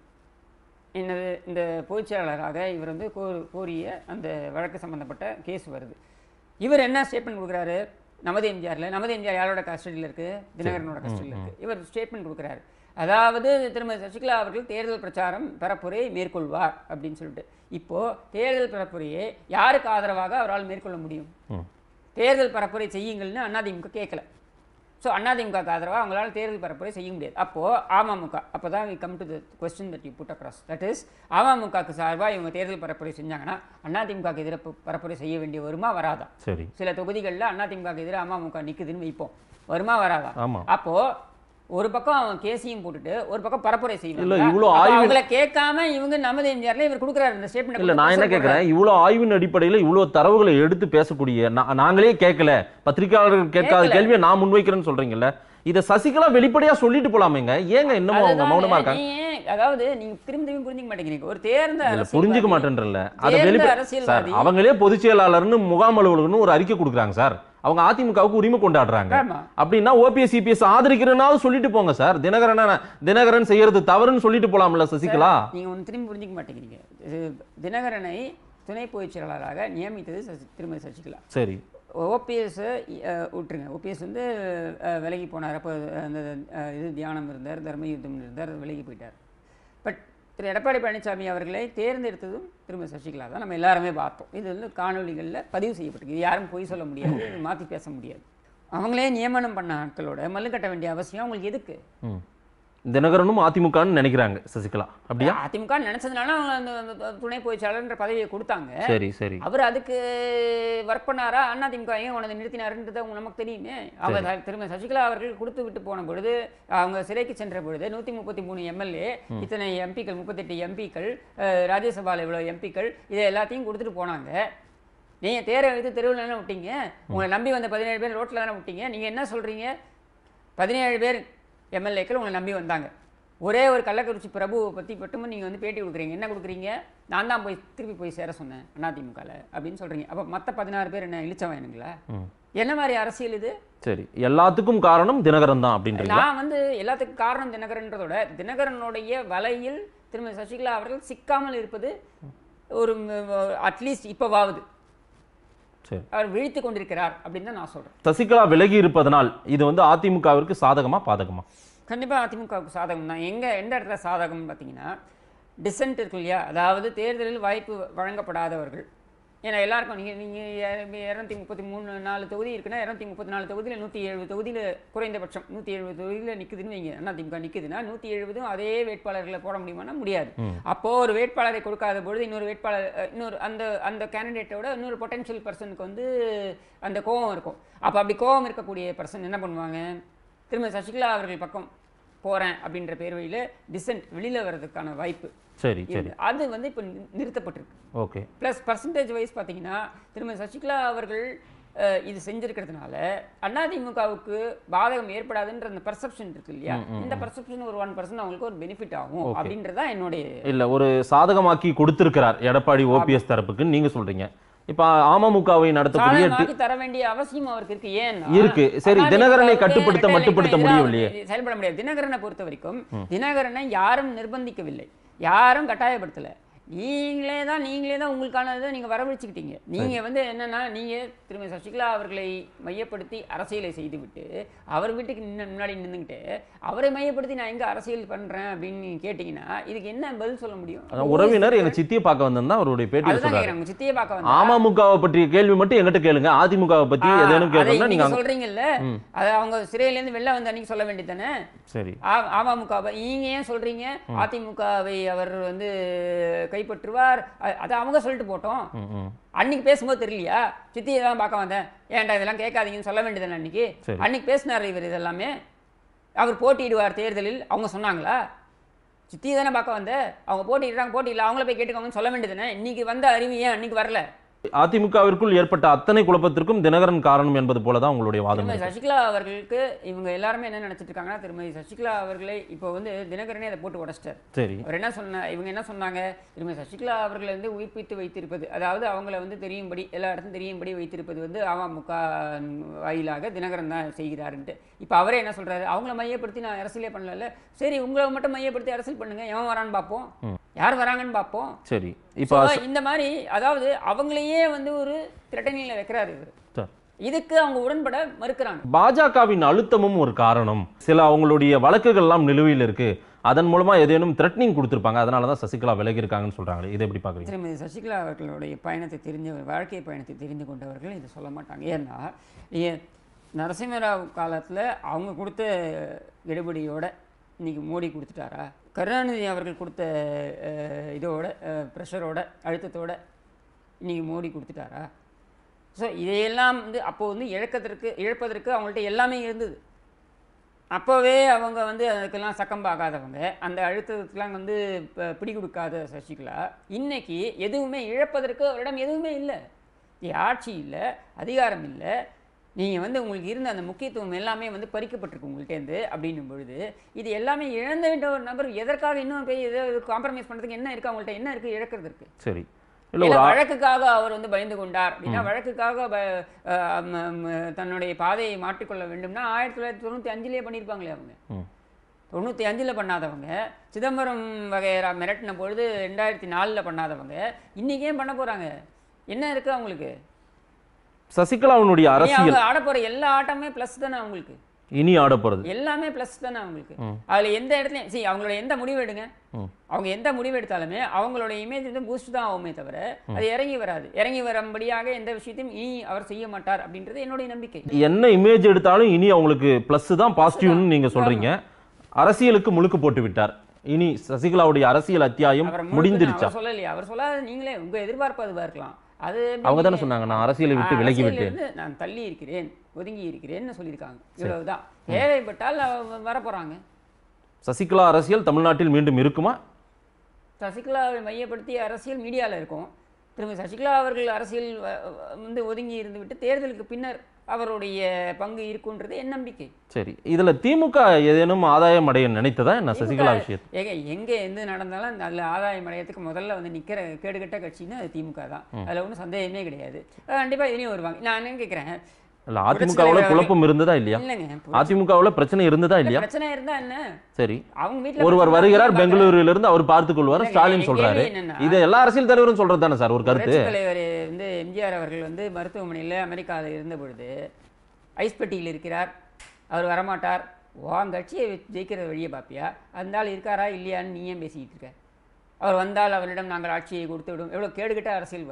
என்னது இந்த பொதுச்செயலாளராக இவர் வந்து கோ கோரிய அந்த வழக்கு சம்பந்தப்பட்ட கேஸ் வருது இவர் என்ன ஸ்டேட்மெண்ட் கொடுக்குறாரு நமது எம்ஜிஆரில் நமது எம்ஜிஆர் யாரோட கஸ்டடியில் இருக்குது தினகரனோட கஸ்டடியில் இருக்குது இவர் ஸ்டேட்மெண்ட் கொடுக்குறாரு அதாவது திருமதி சசிகலா அவர்கள் தேர்தல் பிரச்சாரம் பரப்புரையை மேற்கொள்வார் அப்படின்னு சொல்லிட்டு இப்போது தேர்தல் பரப்புரையை யாருக்கு ஆதரவாக அவரால் மேற்கொள்ள முடியும் ம். தேர்தல் பரப்புரை செய்யுங்கள்னு அதிமுக கேட்கல ஸோ அதிமுகக்கு ஆதரவாக அவங்களால தேர்தல் பரப்புரை செய்ய முடியாது அப்போது அமமுக அப்போ தான் we come to the question that you put across that is அமமுகக்கு சார்பாக இவங்க தேர்தல் பரப்புரை செஞ்சாங்கன்னா அதிமுகக்கு எதிராக பரப்புரை செய்ய வேண்டிய வருமா வராதா சரி சில தொகுதிகளில் அதிமுகக்கு எதிராக அமமுக நிற்குதுன்னு வைப்போம் வருமா வராதா ஆமா அப்போ ஒரு பக்கம் அவன் கேசியும் போட்டுட்டு ஒரு பக்கம் பரப்புரை செய்யலாம் இல்ல, இவ்வளவு ஆய்வு- அவங்கள கேட்காம இவங்க நமது எம்ஜிஆர்ல இவர் கொடுக்குறாரு இந்த ஸ்டேட்மெண்ட் இல்ல நான் என்ன கேட்கிறேன் இவ்வளவு ஆய்வின் அடிப்படையில இவ்வளவு தரவுகளை எடுத்து பேசக்கூடிய நா- நாங்களே கேட்கல பத்திரிகையாளர்கள் கேட்காத கேட்கல. கேள்வியை நான் முன்வைக்கிறேன்னு சொல்றீங்கல்ல இத சசிகலா வெளிப்படையா சொல்லிட்டு போலாமேங்க ஏங்க இன்னமும் அவங்க மௌனமா இருக்காங்க அதாவது நீங்க திரும்ப திரும்ப புரிஞ்சுக்க மாட்டேங்கிறீங்க ஒரு தேர்ந்த இல்ல புரிஞ்சுக்க அரசியல்வாதி- மாட்டேன்றல அதை தேர்ந்த வெளிப்ப சார் அரசியல்வாதி அவங்களே பொதுச் செயலாளர்னு முகாம் அலுவலகர்னு ஒரு அறிக்கை கொடுக்குறாங்க சார் அவங்க அதிமுகவுக்கு உரிமை கொண்டாடுறாங்க ஆமா அப்படின்னா ஓபிஎஸ் சிபிஎஸ் ஆதரிக்கிறனாவது சொல்லிட்டு போங்க சார் தினகரன் தினகரன் செய்யறது தவறுன்னு சொல்லிட்டு போலாம்ல சசிகலா நீங்க ஒன்று திரும்பி புரிஞ்சுக்க மாட்டேங்கிறீங்க இது தினகரனை துணை பொதுச் செயலாளராக நியமித்தது சசி திருமதி சசிகலா சரி ஓபிஎஸ் விட்டுருங்க ஓபிஎஸ் வந்து அஹ், விலகி போனார் அப்போ அந்த அஹ், இது தியானம் இருந்தார் தர்ம யுத்தம் இருந்தார் விலகி போயிட்டார் பட் திரு எடப்பாடி பழனிசாமி அவர்களை தேர்ந்தெடுத்ததும் திருமதி சசிகலா தான் நம்ம எல்லாருமே பார்த்தோம் இது வந்து காணொளிகளில் பதிவு செய்யப்பட்டிருக்கு இது யாரும் பொய் சொல்ல முடியாது இது மாற்றி பேச முடியாது அவங்களே நியமனம் பண்ண ஆட்களோட மல்லு கட்ட வேண்டிய அவசியம் அவங்களுக்கு எதுக்கு ம். தினகரனும் அதிமுகன்னு நினைக்கிறாங்க சசிகலா அப்படியா அதிமுக நினைச்சதுனால அவங்க அந்த அந்த துணை பொதுச்செயலாளர்ன்ற பதவியை கொடுத்தாங்க சரி சரி அவர் அதுக்கு ஒர்க் பண்ணாரா அதிமுக ஏன் உனது நிறுத்தினாருன்றது அவங்க நமக்கு தெரியுமே அவங்க த- திரும்ப சசிகலா அவர்கள் கொடுத்து விட்டு போன பொழுது அவங்க சிறைக்கு சென்ற பொழுது நூற்றி முப்பத்தி மூணு எம்எல்ஏ இத்தனை எம்பிக்கள் முப்பத்தெட்டு எம்பிக்கள் ராஜ்யசபாவில் இவ்வளோ எம்பிக்கள் இதை எல்லாத்தையும் கொடுத்துட்டு போனாங்க நீங்கள் தேரை வைத்து தெருவில் தானே விட்டீங்க உங்களை நம்பி வந்த பதினேழு பேர் ரோட்டில் தானே விட்டீங்க நீங்கள் என்ன சொல்கிறீங்க பதினேழு பேர் எம்எல்ஏக்கள் உங்களை நம்பி வந்தாங்க ஒரே ஒரு கள்ளக்குறிச்சி பிரபுவை பற்றி மட்டும் நீங்கள் வந்து பேட்டி கொடுக்குறீங்க என்ன கொடுக்குறீங்க நான் தான் போய் திருப்பி போய் சேர சொன்னேன் அதிமுகவில் அப்படின்னு சொல்கிறீங்க அப்போ மற்ற பதினாறு பேர் என்ன இழிச்சவனுங்களா ம். என்ன மாதிரி அரசியல் இது சரி எல்லாத்துக்கும் காரணம் தினகரன் தான் அப்படின்றீங்களா நான் வந்து எல்லாத்துக்கும் காரணம் தினகரன்றதோட தினகரனுடைய வலையில் திருமதி சசிகலா அவர்கள் சிக்காமல் இருப்பது ஒரு அட்லீஸ்ட் இப்போவாவது சரி அவர் விழித்து கொண்டிருக்கிறார் அப்படின்னு தான் நான் சொல்கிறேன் சசிகலா விலகி இருப்பதனால் இது வந்து அதிமுகவிற்கு சாதகமா பாதகமா கண்டிப்பாக அதிமுகவுக்கு சாதகம் தான் எங்கே எந்த இடத்துல சாதகம்னு பார்த்தீங்கன்னா டிசென்ட் இருக்கு இல்லையா அதாவது தேர்தலில் வாய்ப்பு வழங்கப்படாதவர்கள் ஏன்னா எல்லாருக்கும் நீங்கள் நீங்கள் இரநூத்தி முப்பத்தி மூணு நாலு தொகுதி இருக்குன்னா இரநூத்தி முப்பத்தி நாலு தொகுதியில் நூற்றி எழுபது தொகுதியில் குறைந்தபட்சம் நூற்றி எழுபது தொகுதியில் நிற்குதுன்னு வைங்க அண்ணா திமுக நிற்குதுன்னா நூற்றி எழுபதும் அதே வேட்பாளர்களை போட முடியுமானா முடியாது அப்போது ஒரு வேட்பாளரை கொடுக்காத பொழுது இன்னொரு வேட்பாளர் அஹ், இன்னொரு அந்த அந்த கேண்டிடேட்டோட இன்னொரு பொட்டன்ஷியல் பர்சனுக்கு வந்து அந்த கோபம் இருக்கும் அப்போ அப்படி கோபம் இருக்கக்கூடிய பர்சன் என்ன பண்ணுவாங்க திரும்ப சசிகலா அவர்கள் பக்கம் போகிறேன் அப்படின்ற பேர் வழியில் டிசென்ட் வெளியில் வர்றதுக்கான வாய்ப்பு சரி சரி இருக்கு. அது வந்து இப்போ நிறுத்தப்பட்டிருக்கு ஓகே ப்ளஸ் பர்சன்டேஜ் வைஸ் பார்த்தீங்கன்னா திருமதி சசிகலா அவர்கள் அஹ், இது செஞ்சிருக்கிறதுனால அதிமுகவுக்கு பாதகம் ஏற்படாதுன்ற அந்த பர்செப்ஷன் இருக்கு இல்லையா இந்த பர்செப்ஷன் ஒரு ஒன் பர்சன்ட் அவங்களுக்கு ஒரு பெனிஃபிட் ஆகும் Okay. அப்படின்றதா என்னுடைய இல்ல ஒரு சாதகமாக்கி கொடுத்திருக்கிறார் எடப்பாடி ஓபிஎஸ் தரப்புக்கு நீங்க சொல்றீங்க இப்ப அமமுகவை நடத்தக்கூடிய டி- சாதகமாக்கி தர வேண்டிய அவசியம் அவருக்கு இருக்கு ஏன்னா இருக்கு. சரி, அதிமுகவுக்கு தினகரனை கட்டுப்படுத்த, இரட்டை மட்டுப்படுத்த இலைக்கு முடியவில்லையே. எதிராக செயல்பட முடியாது தினகரனை பொறுத்த வரைக்கும் தினகரனை யாரும் நிர்பந்திக்கவில்லை யாரும் கட்டாயப்படுத்தல நீங்களே தான் நீங்களே தான் உங்களுக்கான இதை நீங்க வரவழைச்சுக்கிட்டீங்க நீங்க வந்து என்னன்னா நீங்க திருமதி சசிகலா அவர்களை மையப்படுத்தி அரசியலை செய்துவிட்டு அவர் வீட்டுக்கு நின்னு முன்னாடி நின்றுக்கிட்டு அவரை மையப்படுத்தி நான் எங்க அரசியல் பண்றேன் அப்படின்னு நீங்க கேட்டீங்கன்னா இதுக்கு என்ன பதில் சொல்ல முடியும் அதான் உறவினர் எங்க சித்தியை பார்க்க வந்திருந்தா அவருடைய பேட்டியில் அதுதான் சொல்றாரு கேக்குறேன் உங்க சித்தியை பார்க்க வந்தா அமமுகவை பற்றிய கேள்வி மட்டும் எங்கிட்ட கேளுங்க அதிமுகவை பத்தி ஆ, எதேனும் அதை கேட்கணும்னா நீங்க நீங்க அங்க- சொல்றீங்கல்ல ம். அது அவங்க சிறையில இருந்து வெளில வந்த அன்னைக்கு சொல்ல வேண்டியதானே சரி அமமுக நீங்க ஏன் சொல்றீங்க அதிமுகவை அவர் வந்து கைப்பற்றுவார் அ- அதை அவங்க சொல்லிட்டு போட்டோம் ம், ம். அன்னைக்கு பேசும்போது தெரியலையா சித்தியை தான் பார்க்க வந்தேன் ஏன்டா இதெல்லாம் கேட்காதீங்கன்னு சொல்ல வேண்டியதானே அன்னைக்கு சரி. அன்னைக்கு பேசினார் இவர் இதெல்லாமே அவர் போட்டியிடுவார் தேர்தலில் அவங்க சொன்னாங்களா சித்தியை தானே பார்க்க வந்த அவங்க போட்டியிடுறாங்க போட்டியிடல அவங்கள போய் கேட்டுக்கோங்கன்னு சொல்ல வேண்டியதானே இன்னைக்கு வந்த அறிவு ஏன் அன்னைக்கு வரல அதிமுகவிற்குள் ஏற்பட்ட அத்தனை குழப்பத்திற்கும் தினகரன் காரணம் என்பது போலதான் உங்களுடைய வாதம் திருமதி இருக்கு. சசிகலா அவர்களுக்கு இவங்க எல்லாருமே என்ன நினைச்சிட்டு இருக்காங்கன்னா திருமதி சசிகலா அவர்களை இப்போ வந்து தினகரனே அதை போட்டு உடச்சிட்டார் சரி அவர் என்ன சொன்ன இவங்க என்ன சொன்னாங்க திருமதி சசிகலா அவர்களை வந்து உயிர்ப்பித்து வைத்திருப்பது அதாவது அவங்கள வந்து தெரியும்படி எல்லா இடத்தும் தெரியும்படி வைத்திருப்பது வந்து அமமுக வாயிலாக தினகரன் தான் செய்கிறாருன்ட்டு இப்போ அவரே என்ன சொல்றாரு அவங்கள மையப்படுத்தி நான் அரசியலே பண்ணல சரி உங்களை மட்டும் மையப்படுத்தி அரசியல் பண்ணுங்க எவன் வரான்னு பார்ப்போம் யார் வராங்கன்னு பார்ப்போம் சரி இப்போ So, இந்த மாதிரி அதாவது அவங்களையே வந்து ஒரு திரட்டணியில் வைக்கிறாரு இவர் சார் இதுக்கு அவங்க உடன்பட மறுக்கிறாங்க பாஜகவின் அழுத்தமும் ஒரு காரணம் சில அவங்களுடைய வழக்குகள் எல்லாம் நிலுவையில் இருக்கு அதன் மூலமா ஏதேனும் த்ரெட்னிங் கொடுத்திருப்பாங்க அதனால தான் சசிகலா விலகி இருக்காங்கன்னு சொல்றாங்களே இதை எப்படி பாக்குறீங்க திருமதி சசிகலா அவர்களுடைய பயணத்தை தெரிஞ்சவர் வாழ்க்கை பயணத்தை தெரிந்து கொண்டவர்கள் இதை சொல்ல மாட்டாங்க ஏன்னா ஏ- நரசிம்மராவ் காலத்தில் அவங்க கொடுத்த எடுபடியோட இன்னைக்கு மோடி கொடுத்துட்டாரா கருணாநிதி அவர்கள் கொடுத்த அஹ், இதோட ப்ரெஷரோட அழுத்தத்தோட இன்னைக்கு மோடி கொடுத்துட்டாரா ஸோ இதையெல்லாம் வந்து அப்போ வந்து இழக்கத்திற்கு இழப்பதற்கு அவங்கள்ட்ட எல்லாமே இருந்தது அப்போவே அவங்க வந்து அதுக்கெல்லாம் சக்கம் பார்க்காதவங்க அந்த அழுத்தத்துக்கெல்லாம் வந்து ப- பிடி கொடுக்காத சசிகலா இன்னைக்கு எதுவுமே இழப்பதற்கு அவரிடம் எதுவுமே இல்லை ஆட்சி இல்லை அதிகாரம் இல்லை நீங்கள் வந்து உங்களுக்கு இருந்த அந்த முக்கியத்துவம் எல்லாமே வந்து பறிக்கப்பட்டிருக்கு உங்கள்கிட்டேருந்து அப்படின்னும் பொழுது இது எல்லாமே இழந்து விட்ட ஒரு நபர் எதற்காக இன்னும் போய் ஏதோ காம்ப்ரமைஸ் பண்ணுறதுக்கு என்ன இருக்குது அவங்கள்ட்ட என்ன இருக்குது இழக்கிறதுக்கு சரி இல்ல ஏன்னா ஒரு ஆ- வழக்குக்காக அவர் வந்து பயந்து கொண்டார் அப்படின்னா வழக்குக்காக ப- அஹ் ம- ம- தன்னுடைய பாதையை மாற்றிக்கொள்ள வேண்டும்னா ஆயிரத்தி தொள்ளாயிரத்தி தொண்ணூற்றி அஞ்சுலேயே பண்ணியிருப்பாங்களே அவங்க ம். தொண்ணூற்றி அஞ்சில் பண்ணாதவங்க சிதம்பரம் வகையரா மிரட்டின பொழுது ரெண்டாயிரத்தி நாலில் பண்ணாதவங்க இன்னைக்கு ஏன் பண்ண போகிறாங்க என்ன இருக்குது அவங்களுக்கு சசிகலாவினுடைய இனி அரசியல் அவங்க ஆட போகிற எல்லா ஆட்டமே ப்ளஸ் தானே அவங்களுக்கு இனி ஆட போறது எல்லாமே ப்ளஸ் தானே அவங்களுக்கு அதில் எந்த இடத்துலையும் சரி அவங்களோட எந்த முடிவு எடுங்க ம். அவங்க எந்த முடிவு எடுத்தாலுமே அவங்களோட இமேஜ் வந்து பூஸ்ட் தான் ஆகுமே தவிர அது இறங்கி வராது இறங்கி வரும்படியாக எந்த விஷயத்தையும் இனி அவர் செய்ய மாட்டார் அப்படின்றது என்னுடைய நம்பிக்கை என்ன இமேஜ் எடுத்தாலும் இனி அவங்களுக்கு பிளஸ் தான் பாசிட்டிவ்னு நீங்க சொல்றீங்க அரசியலுக்கு முழுக்கு போட்டு விட்டார் இனி சசிகலாவுடைய அரசியல் அத்தியாயம் அவர் முழுக்க முடிந்துருச்சா அவர் சொல்லலையே அவர் சொல்லாத நீங்களே உங்க எதிர்பார்ப்பு அதுவா இருக்கலாம் அது எப்படி அவங்க தானே நீங்க- சொன்னாங்க நான் அரசியலை விட்டு ஆ, விலகி அரசியல்ல விட்டேன் இருந்து நான் தள்ளி இருக்கிறேன் ஒதுங்கி இருக்கிறேன்னு சொல்லியிருக்காங்க இவ்வளவுதான் தேவைப்பட்டால் அவ- வரப்போறாங்க சசிகலா அரசியல் தமிழ்நாட்டில் மீண்டும் இருக்குமா சசிகலாவை மையப்படுத்தி அரசியல் மீடியாவில் இருக்கும் திரும்ப சசிகலா அவர்கள் அரசியல் வ- வ- வந்து ஒதுங்கி இருந்துவிட்டு தேர்தலுக்கு பின்னர் அவருடைய பங்கு இருக்குன்றது என் நம்பிக்கை சரி இதுல திமுக ஏதேனும் ஆதாயம் அடைய நினைத்ததா என்ன சசிகலா விஷயத்தை ஏங்க எங்கே எந்த நடந்தாலும் அதில் ஆதாயம் அடையத்துக்கு முதல்ல வந்து நிற்கிற கேடுகட்ட கட்சின்னு அது திமுக தான் அதில் ஒன்றும் சந்தேகமே கிடையாது கண்டிப்பாக இனியும் வருவாங்க நான் என்ன கேட்குறேன் இல்ல அதிமுகவுல குழப்பம் இருந்ததா இல்லையா இல்லைங்க அதிமுகவுல பிரச்சனை இருந்ததா இல்லையா பிரச்சனை இருந்தா என்ன சரி அவங்க வீட்டில் ஒருவர் வருகிறார் பெங்களூருல இருந்து அவர் பார்த்துக் கொள்வார் இல்லைங்க, ஸ்டாலின் என் சொல்றாரு கேள்வி என்னன்னா- இது எல்லா அரசியல் தலைவரும் சொல்றது தானே சார் ஒரு கருத்து புரட்சித் தலைவர் வந்து எம்ஜிஆர் அவர்கள் வந்து மருத்துவமனையில் அமெரிக்காவில் இருந்த பொழுது ஐஸ் பெட்டியில் இருக்கிறார் அவர் வரமாட்டார் உன் கட்சியை வச்சு ஜெயிக்கிற வழியை பார்ப்பியா அந்த ஆள் இருக்காரா இல்லையான்னு நீ ஏன் பேசிக்கிட்டு இருக்க அவர் வந்தால் அவரிடம் நாங்கள் ஆட்சியை கொடுத்து விடும் எவ்வளோ கேடுகட்ட அரசியல் பாருங்க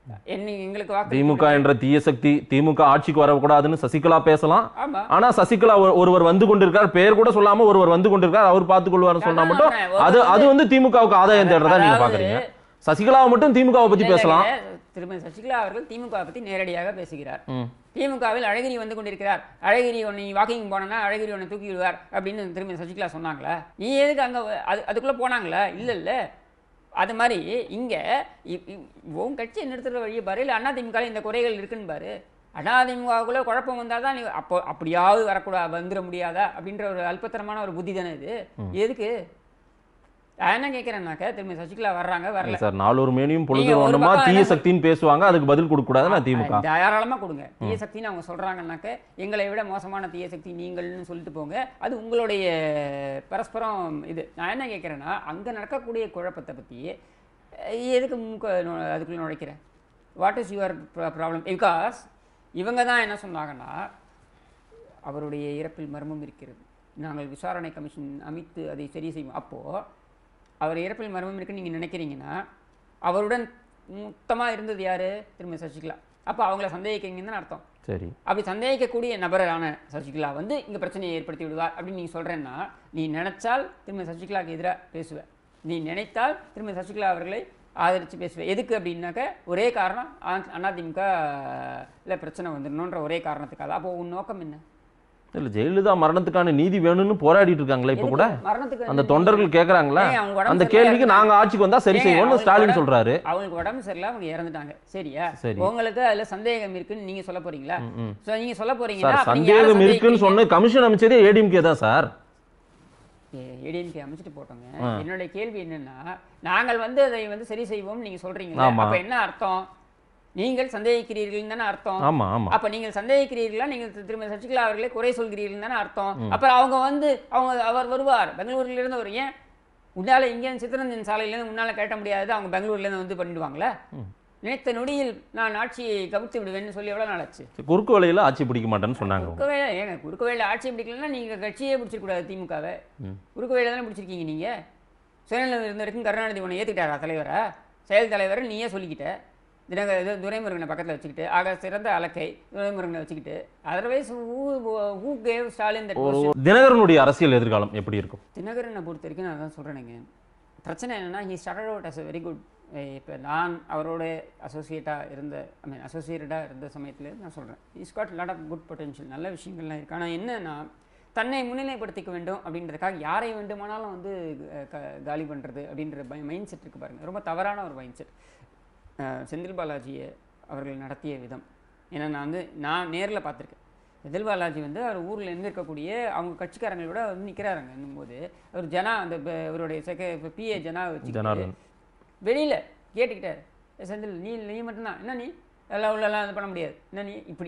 என்ன எங்களுக்கு வாக்கு திமுக என்ற தீய சக்தி திமுக ஆட்சிக்கு வரக்கூடாதுன்னு சசிகலா பேசலாம் ஆமா ஆனா சசிகலா ஒரு- ஒருவர் வந்து கொண்டிருக்கார் பெயர் கூட சொல்லாம ஒருவர் வந்து கொண்டிருக்கார் அவர் பார்த்துக் கொள்வார்னு சொன்னா மட்டும் அதான் அது அது வந்து திமுகவுக்கு ஆதாயம் தேடுறதா நீங்க அதாவது- பாக்குறீங்க சசிகலாவை மட்டும் திமுகவை பத்தி பேசலாம் இல்லைங்க, திருமதி சசிகலா அவர்கள் திமுக பத்தி நேரடியாக பேசுகிறார் ம். திமுகவில் அழகிரி வந்து கொண்டிருக்கிறார் அழகிரி உன்னை வாக்கிங் போனா அழகிரி உன்னை தூக்கி விடுவார் அப்படின்னு திருமதி சசிகலா சொன்னாங்களா நீ எதுக்கு அங்க அது அதுக்குள்ள போனாங்களா இல்ல இல்ல அது மாதிரி இங்க இ- இ- உன் கட்சியை நிறுத்துற வழியை பாரு இல்ல அண்ணா திமுக இந்த குறைகள் இருக்குன்னு பாரு அண்ணா திமுகவுக்குள்ள குழப்பம் வந்தால் தான் நீ அப்போ அப்படியாவது வரக்கூடாது வந்துட முடியாதா அப்படின்ற ஒரு அல்பத்தரமான ஒரு புத்தி தானே இது எதுக்கு நான் என்ன கேட்குறேன்னாக்க திரும்பி சசிகலா வர்றாங்க வரல சார் நாலூறு மேனியும் பொழுது நீங்க ஒரு ஒண்ணுமா பக்கம் தீய என்ன- சக்தின்னு பேசுவாங்க அதுக்கு பதில் கொடுக்க கூடாது நான் திமுக தாராளமா கொடுங்க தீய சக்தின்னு அவங்க சொல்றாங்கன்னாக்க எங்களை விட மோசமான தீய சக்தி நீங்கள்னு சொல்லிட்டு போங்க அது உங்களுடைய பரஸ்பரம் இது நான் என்ன கேட்குறேன்னா அங்க நடக்கக்கூடிய குழப்பத்தை பத்தி அஹ், எதுக்கு மூக்க நு- அதுக்குள்ள நுழைக்கிறேன் what is your problem because இவங்க தான் என்ன சொன்னாங்கன்னா அவருடைய இறப்பில் மர்மம் இருக்கிறது நாங்கள் விசாரணை கமிஷன் அமைத்து அதை சரி செய்வோம் அப்போது அவர் இறப்பில் மர்மம் இருக்குன்னு நீங்கள் நினைக்கிறீங்கன்னா அவருடன் மொத்தமாக இருந்தது யார் திரும்ப சசிகலா அப்போ அவங்கள சந்தேகிக்கிறீங்கன்னு தானே அர்த்தம் சரி அப்படி சந்தேகிக்கக்கூடிய நபரான சசிகலா வந்து இங்கே பிரச்சனையை ஏற்படுத்தி விடுவார் அப்படின்னு நீ சொல்கிறேன்னா நீ நினைச்சால் திரும்ப சசிகலாவுக்கு எதிராக பேசுவ நீ நினைத்தால் திரும்ப சசிகலா அவர்களை ஆதரித்து பேசுவேன் எதுக்கு அப்படின்னாக்க ஒரே காரணம் அதிமுக இல்லை பிரச்சனை வந்துடணுன்ற ஒரே காரணத்துக்காக அப்போ உன் நோக்கம் என்ன இல்ல ஜெயலலிதா மரணத்துக்கான நீதி வேணும்னு போராடிட்டு இருக்காங்களே இப்ப கூட எதுக்கு? மரணத்துக்கு அந்த வந்து தொண்டர்கள் கேக்குறாங்களா ஏன் அவங்க உடம்பு அந்த சரியில்லையா கேள்விக்கு இருந்தா- நாங்க ஆட்சிக்கு வந்தா சரி ஏங்க, செய்வோம்னு அவங்களுக்கு ஸ்டாலின் உடம்பு- சொல்றாரு அவங்களுக்கு உடம்பு சரியில்லை அவங்க இறந்துட்டாங்க சரியா சரி. உங்களுக்கு அதுல சந்தேகம் இருக்குன்னு நீங்க சொல்ல போறீங்களா ம். சோ நீங்க சொல்ல போறீங்கன்னா சார் அப்ப நீங்க யாரை சந்தேகம் இருக்குன்னு சந்தேகிக்கிறீங்க? சொன்ன கமிஷன் அமைச்சதே ஏடிஎம்கே தான் சார் ஏடிஎம்கே அமைச்சிட்டு போட்டோங்க என்னுடைய கேள்வி என்னன்னா நாங்கள் வந்து அதை வந்து சரி செய்வோம் நீங்க சொல்றீங்களா ஆமா. அப்ப என்ன அர்த்தம் நீங்கள் சந்தேகிக்கிறீர்கள் தானே அர்த்தம் ஆமா ஆமா அப்ப நீங்கள் சந்தேகிக்கிறீர்களா நீங்கள் திரு- திருமதி சசிகலா அவர்களே குறை சொல்கிறீர்கள் தானே அர்த்தம் அப்புறம் அவங்க வந்து அவங்க அவர் வருவார் பெங்களூர்ல இருந்து ஒரு ஏன் உன்னால இங்கே சித்தரஞ்சன் சாலையில இருந்து முன்னால கேட்ட முடியாது அவங்க பெங்களூர்ல இருந்து வந்து பண்ணிடுவாங்களே நினைத்த நொடியில் நான் ஆட்சியை கவிழ்த்து விடுவேன்னு சொல்லி எவ்வளவு நாள் ஆச்சு குறுக்கு வழியில ஆட்சி பிடிக்க மாட்டேன்னு சொன்னாங்க அவங்க. குறுக்கு வேலை ஏங்க குறுக்கு வேலை ஆட்சி பிடிக்கலன்னா நீங்க கட்சியே பிடிச்சிருக்கூடாது திமுகவை குறுக்கு வேலை தானே பிடிச்சிருக்கீங்க நீங்க சுயநலம் இருந்த வரைக்கும் கருணாநிதி உன்னை ஏத்துக்கிட்டாரா தலைவரா செயல் தலைவர் நீயே சொல்லிக்கிட்ட தினக இது துரைமுருகனை பக்கத்துல வச்சுக்கிட்டு ஆக சிறந்த அலக்கை துரைமுருகனை வச்சுக்கிட்டு otherwise who gave Stalin that ஒரு தினகரனுடைய அரசியல் எதிர்காலம் எப்படி இருக்கும் தினகரனை பொறுத்த வரைக்கும் நான் தான் சொல்கிறேனுங்க பிரச்சனை என்னன்னா he started out as a very good இப்போ நான் அவரோட அசோசியேட்டாக இருந்த ஐ மீன் அசோசியேட்டடாக இருந்த சமயத்தில் நான் சொல்கிறேன் is got lot of good potential நல்ல விஷயங்கள்லாம் இருக்கு ஆனால் என்னன்னா தன்னை முன்னிலைப்படுத்திக்க வேண்டும் அப்படின்றதுக்காக யாரை வேண்டுமானாலும் வந்து அஹ், க- காலி பண்ணுறது அப்படின்ற மைண்ட் செட் இருக்கு பாருங்க ரொம்ப தவறான ஒரு மைண்ட் செட் செந்தில் பாலாஜியை அவர்கள் நடத்திய விதம் ஏன்னா நான் வந்து நான் நேரில் பார்த்துருக்கேன் செந்தில் பாலாஜி வந்து அவர் ஊரில் இருந்து இருக்கக்கூடிய அவங்க கட்சிக்காரங்களோட வந்து நிற்கிறாருங்க என்னும்போது அவர் ஜனா அந்த ப- அவருடைய செக பிஏ ஜனா வச்சு ஜனார்தன் வெளியில் கேட்டுக்கிட்டார் "ஏய் செந்தில் நீ நீ மட்டும்தான் என்ன நீ எல்லாம் உள்ளெல்லாம் இது பண்ண முடியாது என்ன நீ இப்படி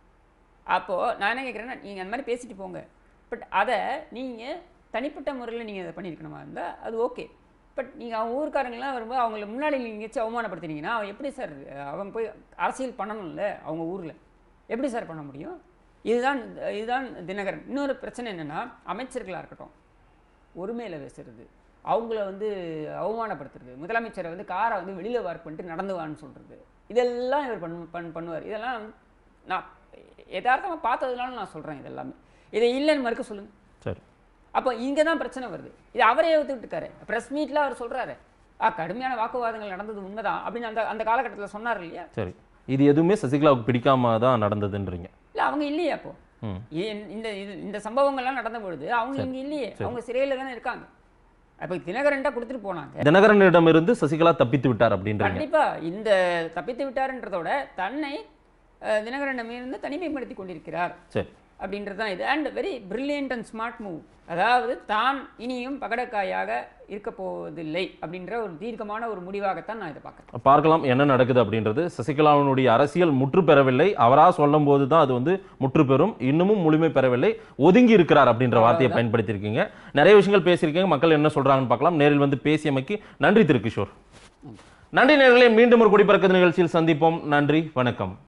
அப்போது நான் என்ன கேட்குறேன்னா நீங்கள் அந்த மாதிரி பேசிட்டு போங்க பட் அதை நீங்கள் தனிப்பட்ட முறையில் நீங்கள் அதை பண்ணியிருக்கணுமா இருந்தால் அது ஓகே பட் நீங்கள் அவங்க ஊருக்காரங்களாம் வரும்போது அவங்கள முன்னாடி நீங்கள் வச்சு அவமானப்படுத்தினீங்கன்னா அவன் எப்படி சார் அவங்க போய் அரசியல் பண்ணணும்ல அவங்க ஊரில் எப்படி சார் பண்ண முடியும் இதுதான் இதுதான் தினகரன் இன்னொரு பிரச்சனை என்னென்னா அமைச்சர்களாக இருக்கட்டும் ஒருமையில பேசுறது அவங்கள வந்து அவமானப்படுத்துறது முதலமைச்சரை வந்து காரை வந்து வெளியில் ஒர்க் பண்ணிட்டு நடந்து வான்னு சொல்கிறது இதெல்லாம் இவர் பண்ணு பண் பண்ணுவார் இதெல்லாம் வந்து நான் யதார்த்தமாக பார்த்ததுனால நான் சொல்கிறேன் இதெல்லாமே இதை இல்லைன்னு மறுக்க சொல்லுங்கள் சரி அப்போ இங்கே தான் பிரச்சனை வருது இது அவரே ஒத்துக்கிட்டுருக்காரு ப்ரெஸ் மீட்டில் அவர் சொல்கிறாரு ஆ கடுமையான வாக்குவாதங்கள் நடந்தது உண்மைதான் அப்படின்னு அந்த அந்த காலகட்டத்தில் சொன்னார் இல்லையா சரி இது எதுவுமே சசிகலாவுக்கு பிடிக்காம தான் நடந்ததுன்றீங்க இல்லை அவங்க இல்லையே அப்போ ம் ஏன் இந்த இது இந்த சம்பவங்கள்லாம் நடந்த பொழுது அவங்க இங்கே இல்லையே அவங்க சிறையில் தானே இருக்காங்க அப்போ தினகரன்டா கொடுத்துட்டு போனாங்க தினகரனிடமிருந்து சசிகலா தப்பித்து விட்டார் அப்படின்றீங்க கண்டிப்பா இந்த தப்பித்து விட்டாருன்றதோட தன்னை அஹ், தினகரனிடமிருந்து தனிமைப்படுத்தி கொண்டிருக்கிறார் சரி அப்படின்றது தான் இது and very brilliant and smart move அதாவது தான் இனியும் பகடக்காயாக இருக்க போவதில்லை அப்படின்ற ஒரு தீர்க்கமான ஒரு முடிவாகத்தான் நான் இதை பார்க்குறேன் பார்க்கலாம் என்ன நடக்குது அப்படின்றது சசிகலாவினுடைய அரசியல் முற்று பெறவில்லை அவரா சொல்லும் போது தான் அது வந்து முற்று பெறும் இன்னமும் முழுமை பெறவில்லை ஒதுங்கி இருக்கிறார் அப்படின்ற வார்த்தையை பயன்படுத்தியிருக்கீங்க நிறைய விஷயங்கள் பேசியிருக்கீங்க மக்கள் என்ன சொல்றாங்கன்னு பார்க்கலாம் நேரில் வந்து பேசியமைக்கு நன்றி திரு கிஷோர் நன்றி நேர்களே மீண்டும் ஒரு குடிப்பறக்க நிகழ்ச்சியில் சந்திப்போம் நன்றி வணக்கம்